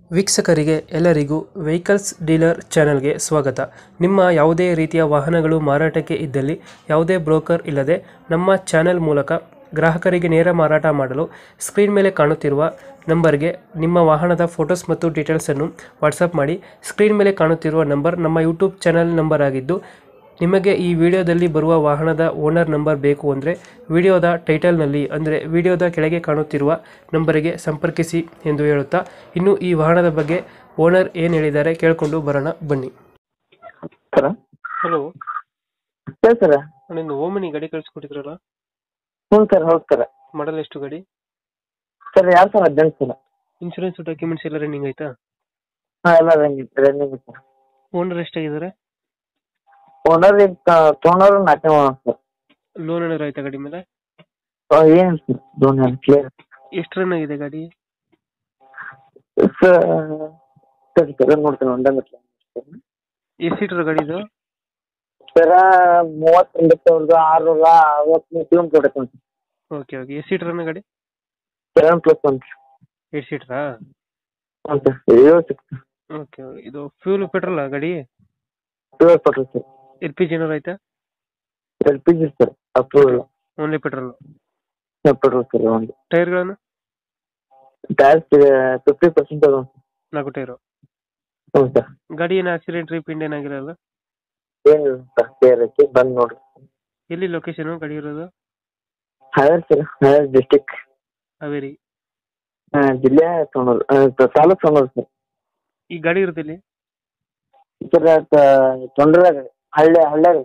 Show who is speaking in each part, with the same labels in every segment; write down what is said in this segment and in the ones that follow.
Speaker 1: ವೀಕ್ಷಕರಿಗೆ ಎಲ್ಲರಿಗೂ vehicles dealer ಚಾನೆಲ್ಗೆ ಸ್ವಾಗತ ನಿಮ್ಮ ಯಾವುದೇ ರೀತಿಯ ವಾಹನಗಳು ಮಾರಾಟಕ್ಕೆ ಇದ್ದಲ್ಲಿ ಯಾವುದೇ ಬ್ರೋಕರ್ ಇಲ್ಲದೆ ನಮ್ಮ ಚಾನೆಲ್ ಮೂಲಕ ಗ್ರಾಹಕರಿಗೆ ನೇರ ಮಾರಾಟ ಮಾಡಲು ಸ್ಕ್ರೀನ್ ಮೇಲೆ ಕಾಣುತ್ತಿರುವ ನಂಬರ್ಗೆ ನಿಮ್ಮ ವಾಹನದ ಫೋಟೋಸ್ ಮತ್ತು ಡೀಟೇಲ್ಸನ್ನು ವಾಟ್ಸಪ್ ಮಾಡಿ ಸ್ಕ್ರೀನ್ ಮೇಲೆ ಕಾಣುತ್ತಿರುವ ನಂಬರ್ ನಮ್ಮ ಯೂಟ್ಯೂಬ್ ಚಾನೆಲ್ ನಂಬರ್ ಆಗಿದ್ದು ನಿಮಗೆ ಈ ವಿಡಿಯೋದಲ್ಲಿ ಬರುವ ವಾಹನದ ಓನರ್ ನಂಬರ್ ಬೇಕು ಅಂದರೆ ವಿಡಿಯೋದ ಟೈಟಲ್ನಲ್ಲಿ ಅಂದರೆ ವಿಡಿಯೋದ ಕೆಳಗೆ ಕಾಣುತ್ತಿರುವ ನಂಬರಿಗೆ ಸಂಪರ್ಕಿಸಿ ಎಂದು ಹೇಳುತ್ತಾ ಇನ್ನು ಈ ವಾಹನದ ಬಗ್ಗೆ ಓನರ್ ಏನು ಹೇಳಿದ್ದಾರೆ ಕೇಳಿಕೊಂಡು ಬರೋಣ ಬನ್ನಿ
Speaker 2: ಸರ
Speaker 1: ಹಲೋ
Speaker 2: ಹೇಳಿ ಸರ
Speaker 1: ನಾನು ಓಮಿನಿ ಗಾಡಿ ಕಳಿಸ್ಕೊಟ್ಟಿದ್ರಲ್ಲ
Speaker 2: ಹ್ಞೂ ಸರ್ ಹೌದು ಸರ್
Speaker 1: ಮಾಡಲ್ ಎಷ್ಟು ಗಾಡಿ
Speaker 2: ಸರ್ ಎರಡು ಸಾವಿರ ಹದಿನೆಂಟು ಸಲ
Speaker 1: ಇನ್ಶೂರೆನ್ಸ್ ಡಾಕ್ಯುಮೆಂಟ್ಸ್ ಎಲ್ಲ ರನ್ನಿಂಗ್ ಆಯ್ತಾ
Speaker 2: ಹಾಂ ಎಲ್ಲ ರನ್ನಿಂಗ್ ರನ್ನಿಂಗ್ ಸರ್
Speaker 1: ಓನರ್ ಎಷ್ಟಾಗಿದ್ದಾರೆ
Speaker 2: ಓನರ್ ಈಗ ತೊಗೊಂಡವ್ರು ನಾಲ್ಕನೇ ಓನರ್ ಸರ್
Speaker 1: ಲೋನ್ ಏನಾದ್ರು ಆಯ್ತಾ ಗಾಡಿ ಮೇಲೆ
Speaker 2: ಏನು ಸರ್ ದೋನಿ ಕ್ಲಿಯರ್
Speaker 1: ಎಷ್ಟು ರನ್ ಆಗಿದೆ ಗಾಡಿ
Speaker 2: ಸರ್ ಸರಿ ಸರ್ ನೋಡ್ತೀನಿ ಒಂದೇ ಮಿಟ್ಲ
Speaker 1: ಎಷ್ಟು ಸೀಟರ್ ಗಾಡಿ ಇದು
Speaker 2: ಸರ ಮೂವತ್ತೊಂಬತ್ತು ಸಾವಿರದ ಆರುನೂರ ಅರವತ್ತ್ಮೂರು ಕಿಲೋಮೀಟರ್ ಹೊಡೈತೆ ಸರ್
Speaker 1: ಓಕೆ ಓಕೆ ಎಷ್ಟು ಸೀಟರ್ ರನ್ ಗಾಡಿ
Speaker 2: ಸೆವೆನ್ ಪ್ಲಸ್ ಒನ್
Speaker 1: ಏಟ್ ಸೀಟ್ರಾ
Speaker 2: ಹ್ಞೂ ಸರ್ ಏಳು ಸಿಕ್ಸ್
Speaker 1: ಓಕೆ ಇದು ಫ್ಯೂಲ್ ಪೆಟ್ರೋಲ್ ಗಾಡಿ
Speaker 2: pure petrol sir
Speaker 1: L P G ಏನಾರು ಆಯ್ತಾ
Speaker 2: L P G sir approval
Speaker 1: only petrol
Speaker 2: petrol sir ಒಂದು
Speaker 1: ಟೈರ್ಗಳನ್ನು
Speaker 2: ಟ್ಯಾಕ್ಸ್ ಫಿಫ್ಟಿ ಪರ್ಸೆಂಟ್ ಅದ
Speaker 1: ನಾಲ್ಕು ಟೈರು
Speaker 2: ಹ್ಞೂ ಸರ್
Speaker 1: ಗಾಡಿ ಏನು ಆಕ್ಸಿಡೆಂಟ್ ರೀಪಿಂಡ್ ಏನಾಗಿರಲ್ಲ
Speaker 2: ಏನಿಲ್ಲ ಸರ್ ಕ್ಲಿಯರ್ ಐತಿ ಬಂದು ನೋಡ್ರಿ
Speaker 1: ಎಲ್ಲಿ ಲೊಕೇಶನ್ ಗಾಡಿ ಇರೋದು
Speaker 2: ಹಾವೇರಿ ಸರ್ ಹಾವೇರಿ ಡಿಸ್ಟಿಕ್
Speaker 1: ಹಾವೇರಿ
Speaker 2: ಜಿಲ್ಲೆ ಸೋಣೂರು ತಾಲೂಕ್ ಸೋಣೂರು ಸರ್
Speaker 1: ಈ ಗಾಡಿ ಇರುತ್ತೆ ಇಲ್ಲಿ
Speaker 2: ಸರ್ ತೊಂಡ್ರಾಗ ಹಳ್ಳಿ ಹಳ್ಳ್ಯಾಗ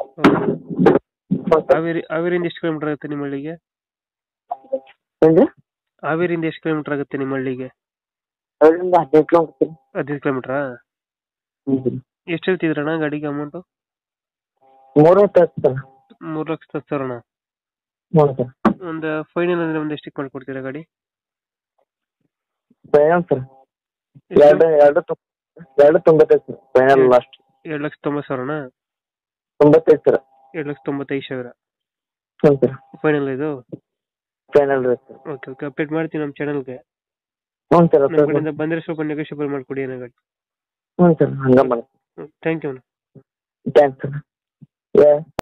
Speaker 1: ಹಾವೇರಿ ಹಾವೇರಿಯಿಂದ ಎಷ್ಟು ಕಿಲೋಮೀಟರ್ ಆಗುತ್ತೆ ನಿಮ್ಮ ಹಳ್ಳಿಗೆ
Speaker 2: ಏನ್ರಿ
Speaker 1: ಹಾವೇರಿಯಿಂದ ಎಷ್ಟು ಕಿಲೋಮೀಟರ್ ಆಗುತ್ತೆ ನಿಮ್ಮ ಹಳ್ಳಿಗೆ
Speaker 2: ಹಳ್ಳಿಯಿಂದ ಹದಿನೈದು ಕಿಲೋಮೀಟರ್
Speaker 1: ಹದಿನೈದು ಕಿಲೋಮೀಟ್ರಾ
Speaker 2: ಹ್ಞೂ ಸರ್
Speaker 1: ಎಷ್ಟು ಹೇಳ್ತಿದ್ರಣ್ಣ ಗಾಡಿಗೆ ಅಮೌಂಟು
Speaker 2: ಮೂರು ಹೊತ್ತು ಸರ್
Speaker 1: ಮೂರು ಲಕ್ಷ ಹತ್ತು ಸಾವಿರಣ್ಣ
Speaker 2: ಹ್ಞೂ ಸರ್
Speaker 1: ಒಂದು ಫೈನಲ್ ಅಂದ್ರೆ ಒಂದು ಎಷ್ಟಕ್ಕೆ ಮಾಡ್ಕೊಡ್ತೀರಾ ಗಾಡಿ
Speaker 2: ಫೈನಲ್ ಸರ್ ಎರಡು ಎರಡು ತು- ಎರಡು ತೊಂಬತ್ತೈದು ಸರ್ ಫೈನಲ್ ಲಾಸ್ಟ್
Speaker 1: ಎರಡು ಲಕ್ಷ ತೊಂಬತ್ತು ಸಾವಿರಣ್ಣ
Speaker 2: ತೊಂಬತ್ತೈದು ಸರ್
Speaker 1: ಎರಡು ಲಕ್ಷ ತೊಂಬತ್ತೈದು ಸಾವಿರ
Speaker 2: ಹ್ಞೂ ಸರ್
Speaker 1: ಫೈನಲ್ ಇದು
Speaker 2: ಫೈನಲ್ ರೀ ಸರ್
Speaker 1: ಓಕೆ ಓಕೆ ಅಪ್ಡೇಟ್ ಮಾಡ್ತೀನಿ ನಮ್ಮ ಚಾನಲ್ಗೆ
Speaker 2: ಹ್ಞೂ ಸರ್
Speaker 1: ನಮ್ಮ ಕಡೆಯಿಂದ ಬಂದರೆ ಸ್ವಲ್ಪ ನೆಗೋಷಿಯಬಲ್ ಮಾಡಿಕೊಡಿ ಏನೋ ಗಾಡಿ
Speaker 2: ಹ್ಞೂ ಸರ್ ಹಂಗೆ ಮಾಡಿ
Speaker 1: ಥ್ಯಾಂಕ್ ಯು ಅಣ್ಣ
Speaker 2: ಥ್ಯಾಂಕ್ಸ್ ಸರ್